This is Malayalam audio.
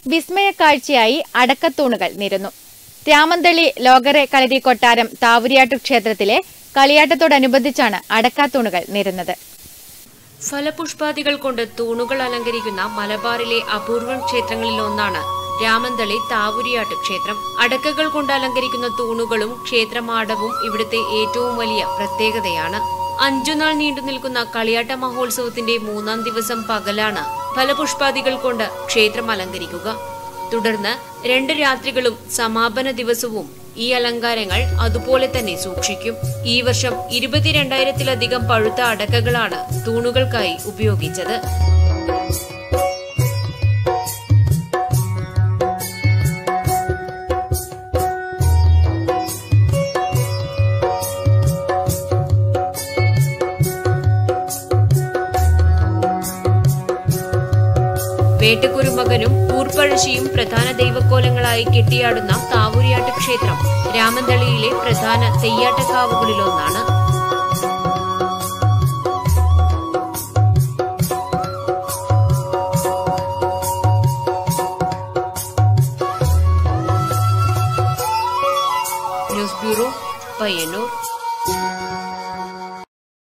വിസ്മയ കാഴ്ചയായി അടക്കത്തൂണുകൾ നിരന്നു രാമന്തളി ലോകറെ കളരി കൊട്ടാരം താവുരിയാട്ടു ക്ഷേത്രത്തിലെ കളിയാട്ടത്തോടനുബന്ധിച്ചാണ് അടക്കാത്തൂണുകൾ നിരന്നത് ഫലപുഷ്പാദികൾ കൊണ്ട് തൂണുകൾ അലങ്കരിക്കുന്ന മലബാറിലെ അപൂർവം ക്ഷേത്രങ്ങളിൽ ഒന്നാണ് രാമന്തളി താവുരിയാട്ട് ക്ഷേത്രം അടക്കകൾ കൊണ്ട് അലങ്കരിക്കുന്ന തൂണുകളും ക്ഷേത്രമാടവും ഇവിടുത്തെ ഏറ്റവും വലിയ പ്രത്യേകതയാണ് അഞ്ചുനാൾ നീണ്ടു നിൽക്കുന്ന കളിയാട്ട മഹോത്സവത്തിന്റെ മൂന്നാം ദിവസം പകലാണ് ഫലപുഷ്പാദികൾ കൊണ്ട് ക്ഷേത്രം അലങ്കരിക്കുക തുടർന്ന് രണ്ട് രാത്രികളും സമാപന ദിവസവും ഈ അലങ്കാരങ്ങൾ അതുപോലെ തന്നെ സൂക്ഷിക്കും ഈ വർഷം ഇരുപത്തിരണ്ടായിരത്തിലധികം പഴുത്ത അടക്കകളാണ് തൂണുകൾക്കായി ഉപയോഗിച്ചത് വേട്ടക്കുരുമകനും കൂർപ്പഴശ്ശിയും പ്രധാന ദൈവക്കോലങ്ങളായി കെട്ടിയാടുന്ന താവൂരിയാട്ട് ക്ഷേത്രം രാമന്തളിയിലെ പ്രധാന തെയ്യാട്ടക്കാവുകളിലൊന്നാണ് ന്യൂസ് ബ്യൂറോ പയ്യന്നൂർ